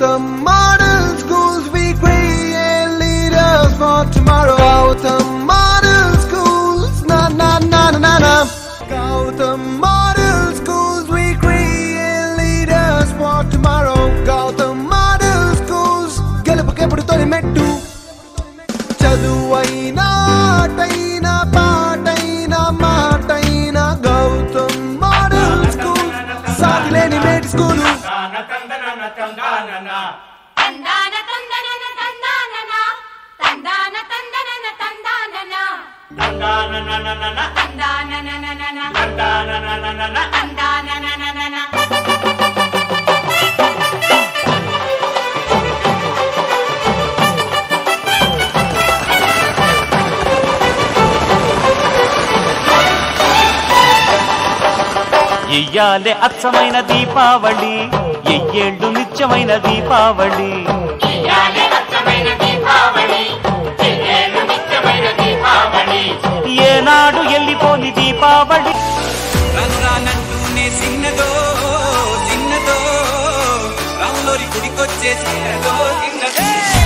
Gautam Model Schools, we create leaders for tomorrow. Gautam Model Schools, na na na na na na. Gautam Model Schools, we create leaders for tomorrow. Gautam Model Schools, గెలుపుకెప్పుడు తొలి మెట్టు చదువైనా ఆటైనా పాటైనా మాటైనా Gautam model school సాగిలేని మేటి school తందాన తందనన తందాన తందనన తందానన తందానననన తందానననన ఎయ్యాలే అచ్చమైన దీపావళి ఎయ్యేళ్ళు నిత్యమైన దీపావళి ఇయాలే అచ్చమైన దీపావళి చెయ్యేళ్ళు నిత్యమైన దీపావళి ఏనాడు ఎల్లిపోని దీపావళి రంగురానంటూనే చిన్నదో చిన్నదో రాములోరి గుడికొచ్చే చిన్నదో చిన్నదే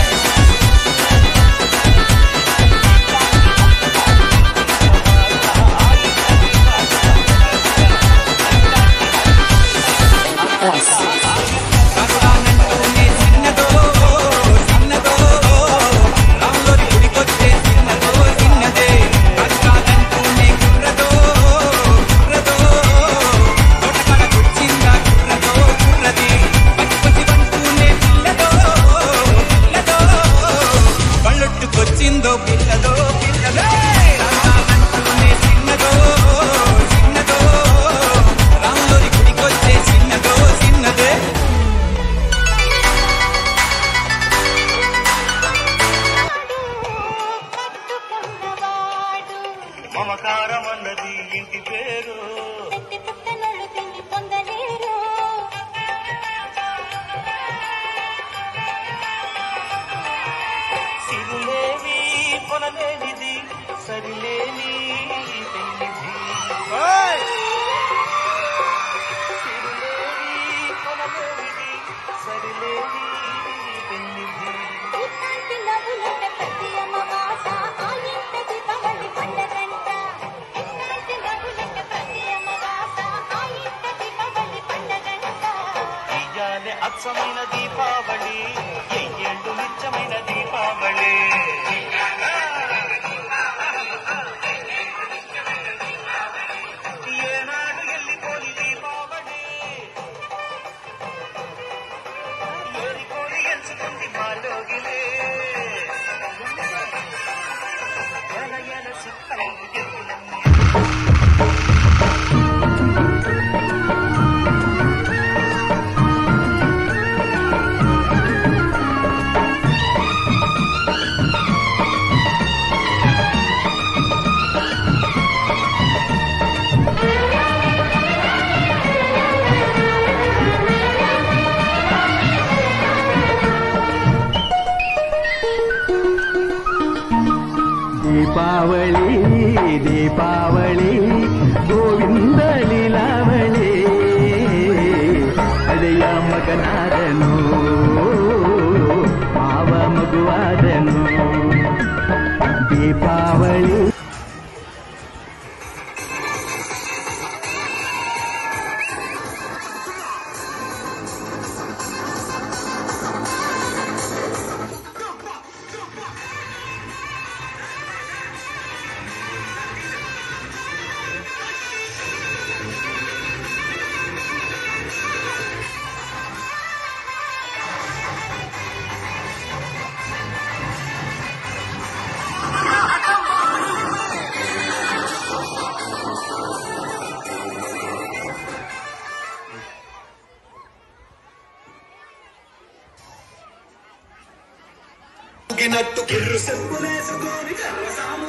రంగురానంటూనే చిన్నదో చిన్నదో రాములోరి గుడికొచ్చే చిన్నదో చిన్నదే రంగురానంటూనే కుర్రదో కుర్రదో తోటకాడ కూర్చిందా కుర్రదో కుర్రది పచ్చి పచ్చి వంటూనే పిల్లదో పిల్లదో పళ్ళొట్టుకొచ్చిందో పిల్లదో పిల్లదే రంగురానంటూనే చిన్నదో చిన్నదో రాములోరి గుడికొచ్చే చిన్నదో చిన్నదే కట్టుకున్నవాడు మమకారం అన్నది ఇంటి పేరు పెట్టి పుట్టనోళ్ళు తిండి పొందలేరు సిరులేవి కొనలేనిది సరిలేని పెళ్లిది సిరులేవి కొనలేనిది సరిలేని పెళ్లిది ఇట్లాంటి నవ్వులుంటే ప్రతి అమావాస ఆ ఇంటి దీపావళి పండగంట ఇట్లాంటి నవ్వులుంటే ప్రతి అమావాస ఆ ఇంటి దీపావళి పండగంట ఇయ్యాలే అచ్చమైన దీపావళి ఎయ్యేళ్ళు నిత్యమైన దీపావళి ఏనాడు ఎల్లిపోని దీపావళి ఏరికోని ఎంచుకుంది మాలోగిలే ఎల ఎల సుక్కలు ఎరుపులన్నీ దీపావళి దీపావళి గోవింద లీలావళి ಅಡೆಯ ಮಗನಾದನು ಮಾವ ಮಗುವಾದನು ದೀಪಾವಳಿ ఊగినట్టు కిర్రు చెప్పులేసుకొని కర్ర సాము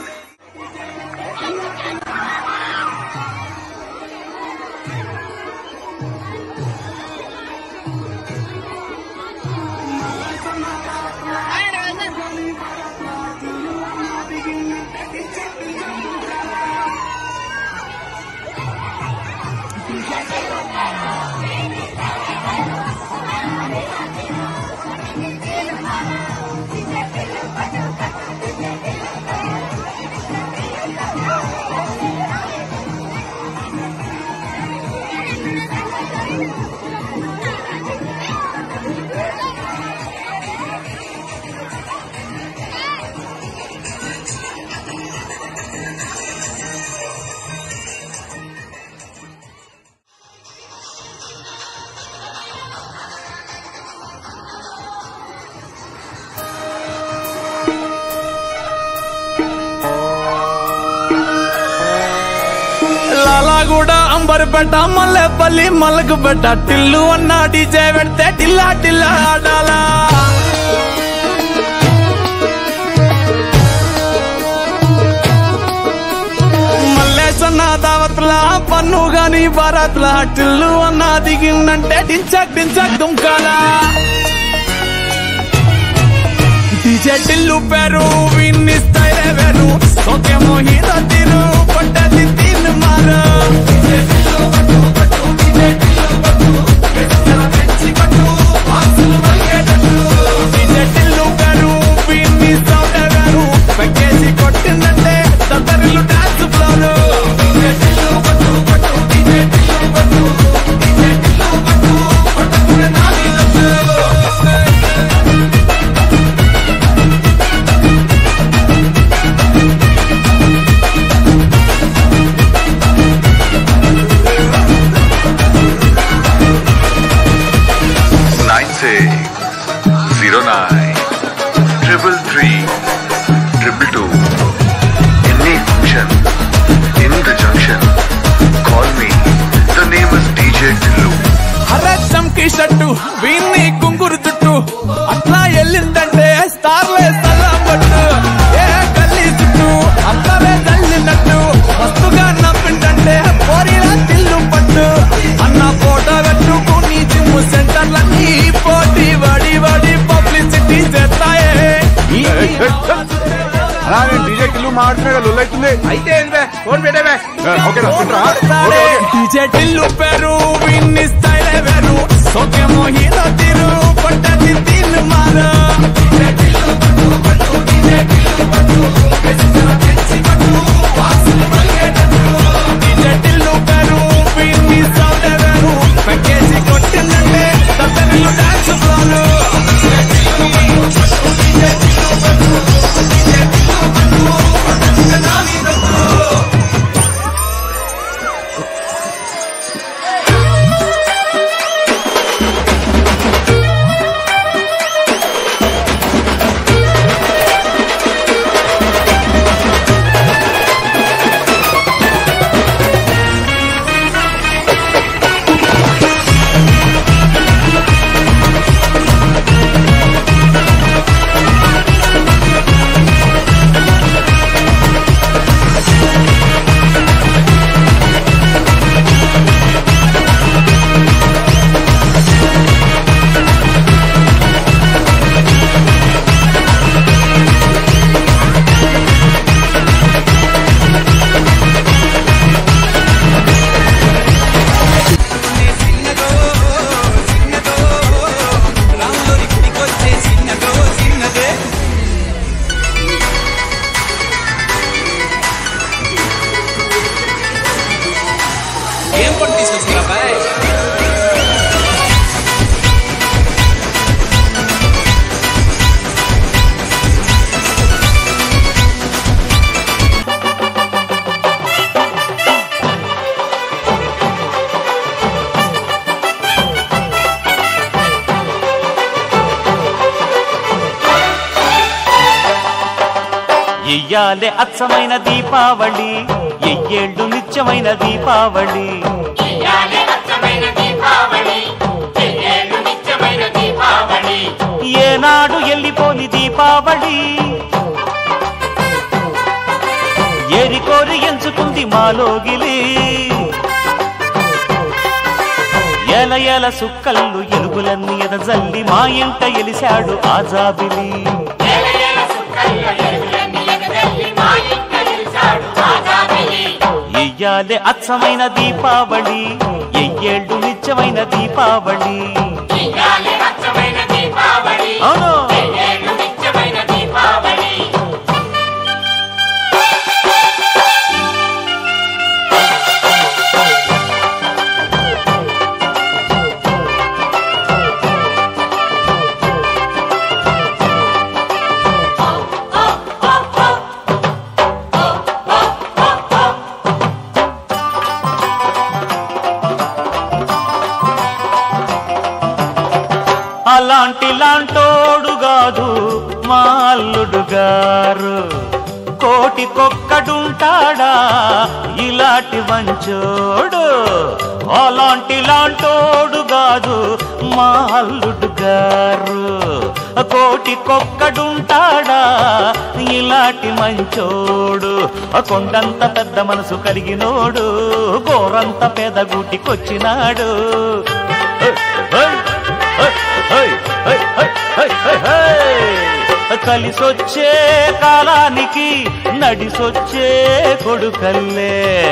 మిర్యాలగూడ అంబర్పేట మల్లెపల్లి మల్లకుపేట టిల్లు అన్న డీజే పెడితే టిల్లా టిల్లా ఆడాలా మల్లేసన్న దావత్ల పన్ను గాని భారత్ల టిల్లు అన్న దిగిందంటే డించక్ డించక్ దుంకాలా డీజే టిల్లు పేరు విన్ని స్టైలే వేరు ఓకేమో హీరో తీరు పడ్డది తీన్ మారు డీజే టిల్లు పేరు విన్ని సౌండ్ వేరు పెక్కేసి కొట్టిందంటే తత్తరిల్లు dance floor nine six zero nine triple three triple two. Any function in the junction, call me. The name is DJ Tillu. అరే చంకి షట్టు వీన్ని కుంగురు చుట్టూ అట్లా వెళ్ళిందంటే స్టార్లే సలాం పట్టు ఏ గల్లీ చుట్టూ అట్లవే తల్లినట్టు మస్తుగా నవ్విందంటే పోరిలా తిల్లు పట్టు అన్న ఫోటో పెట్టుకుని జిమ్ సెంటర్లన్నీ పోటీ వడి వడి పబ్లిసిటీ చేస్తాయే ఈ అలా నేను డీజే కిల్లు మాట్లాడుతున్నా లొల్లైతుంది అయితే ఏందే ఫోన్ పెట్టేవే ఓకేనా ఉంటా డీజే టిల్లు పేరు విన్ని స్టైల్ వేరు సోకేమో హీరో తీరు పట్టది తీన్ మారు డీజే టిల్లు పేరు విన్ని సౌండ్ వేరు పెక్కేసి కొట్టిందంటే తత్తరిల్లు డాన్స్ ఫ్లోరు చిన్నదో చిన్నదో రాములోని గుడికొచ్చే చిన్నదో చిన్నదే ఏం పట్టు తీసుకొచ్చుకురా బాయ్ ఎయ్యాలే అచ్చమైన దీపావళి ఎయ్యేళ్ళు నిత్యమైన దీపావళి ఏనాడు ఎల్లిపోని దీపావళి ఏరికోరి ఎంచుకుంది మాలోగిలి ఎల ఎల సుక్కల్లు ఎలుగులన్నీ ఎదజల్లి మా ఇంట ఎలిశాడు ఆజాబిలి ఎయ్యాలే అచ్చమైన దీపావళి ఎయ్యేళ్ళు నిత్యమైన దీపావళి అవును అలాంటి లాంటోడు కాదు మా అల్లుడు గారు కోటికొక్కడుంటాడా ఇలాంటి వంచోడు అలాంటి లాంటోడు కాదు మా అల్లుడు గారు కోటికొక్కడుంటాడా ఇలాంటి మంచోడు కొండంత పెద్ద మనసు కలిగినోడు గోరంత పెదగూటికొచ్చినాడు కలిసొచ్చే కాలానికి నడిసొచ్చే కొడుకల్లే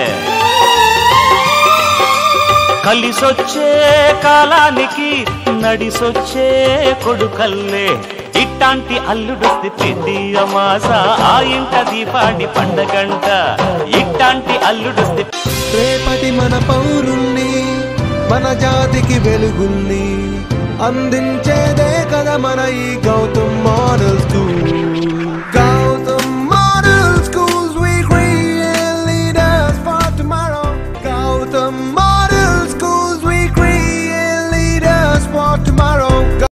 కలిసొచ్చే కాలానికి నడిసొచ్చే కొడుకల్లే ఇట్టాంటి అల్లుడొస్తే పెద్ది అమాస ఆ ఇంట దీపాడి పండగంట ఇట్టాంటి అల్లుడొస్తే రేపటి మన పౌరుణ్ణి మన జాతికి వెలుగుల్ని అందించేదే కదా మన ఈ గౌతమ్ మోడల్ స్కూల్